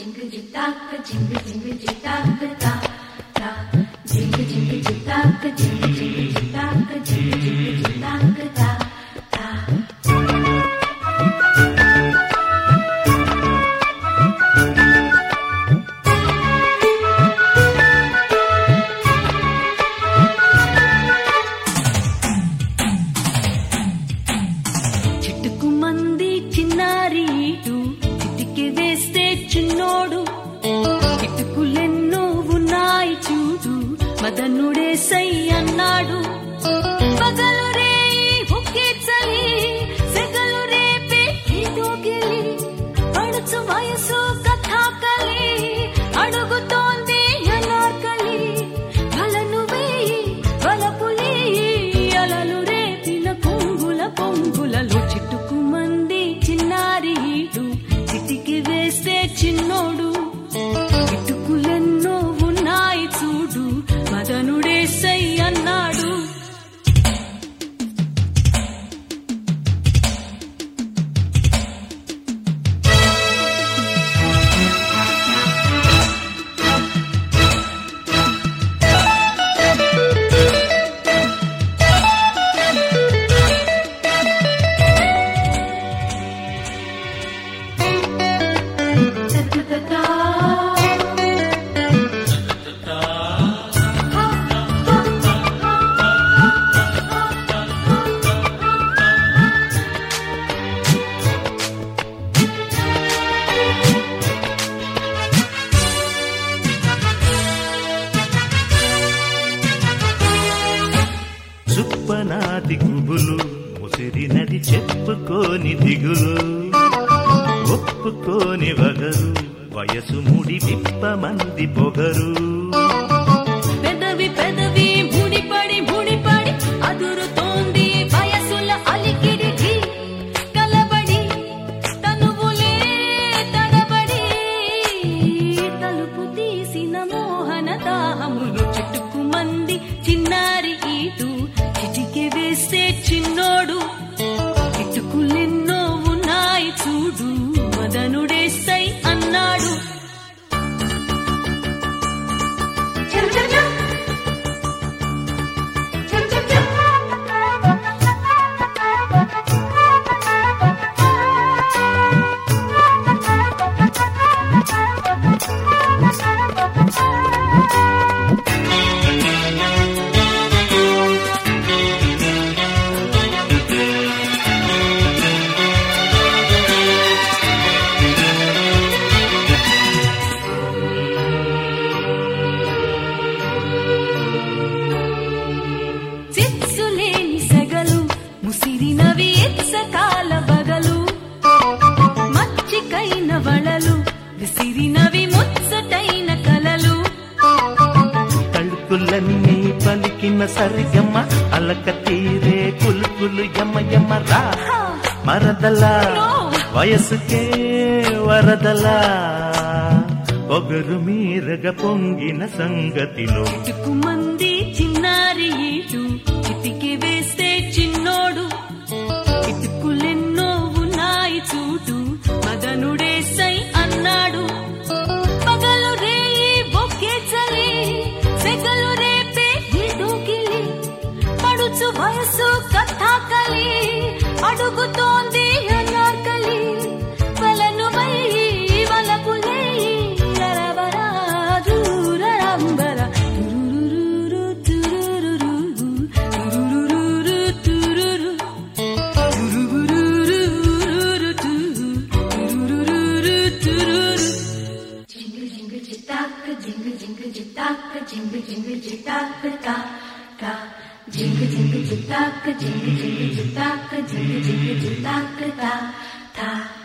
జింగ్ జితాక్ జింగ్ జింగ్ జితాక్ తా తా జింగ్ జింగ్ జితాక్ జింగ్ జింగ్ జితాక్ జింగ్ జింగ్ జితాక్ తా తా చిట్టుకు మంది చిన్నారి ఈటు చిటికి వేస్తే చిన్నోడు చిటుకులెన్నో ఉన్నాయి చూడు మదనుడే సై అన్నాడు పగలు రే ఒకే చలి సెగలు రేపే దోగిలి పడుచు వయసు కథాకలి అడుగుతోంది అనార్కలి వలను వేయి వలపులి అలలు రేపిన పొంగుల పొంగులలో చిట్టుకు మంది చిన్నారి ఈడు చిటికి వేస్తే చిన్నోడు చిటుకులెన్నో ఉన్నాయి చూడు మదనుడే సై అన్నాడు చుప్పనాది గుబులు ముసిరినది చెప్పుకోని దిగులు ఒప్పుకోని వగరు వయసు ముడి విప్పమంది పొగరు పెదవి పెదవి ముడిపడి ముడిపడి అదురుతోంది వయసుల అలికిడి ఢీ. కలబడి తనువులే తడబడి తలుపు తీసిన మోహన దాహములు చుట్టుకు మంది చిన్నారి ఈటు చిటికి వేస్తే చిన్నోడు చిటుకులెన్నో ఉన్నాయి చూడు మదనుడే సై అన్నాడు చిత్సులేని సెగలు ముసిరినవి ఎత్సకాల బగలు మచ్చికైన వళలు విసిరినవి ముచ్చటైన కలలు తలుపులన్నీ పలికిన సరిగమ్మ అలక తీరే కులుకులు యమ యమ రా హా, మరదలా No. వయసుకే వరదలా ఒగరు మీరగ పొంగిన సంగతిలో చిటుకు మంది చిన్నారి ఈటు చిటికి వేస్తే చిన్నోడు చిటుకులెన్నో ఉన్నాయి చూడు మదనుడే సై అన్నాడు పగలు రేయి బొక్కే చలి సెగలు రేపే దూకిలి పడుచు వయసు కథాకలి అడుగుతోంది అనార్కలి వలను వై వలపులే రరబరా దూరరంబర తురురురు తురురురు తురురురు తురురు తురురురు తురురురు తురురు జింగ్ జింగ్ చితాక్ జింగ్ జింగ్ చితాక్ జింగ్ జింగ్ చితాక్ తా తా జింగ్ జింగ్ చితాక్ జింగ్ జింగ్ చితాక్ జింగ్ జింగ్ చితాక్ తా తా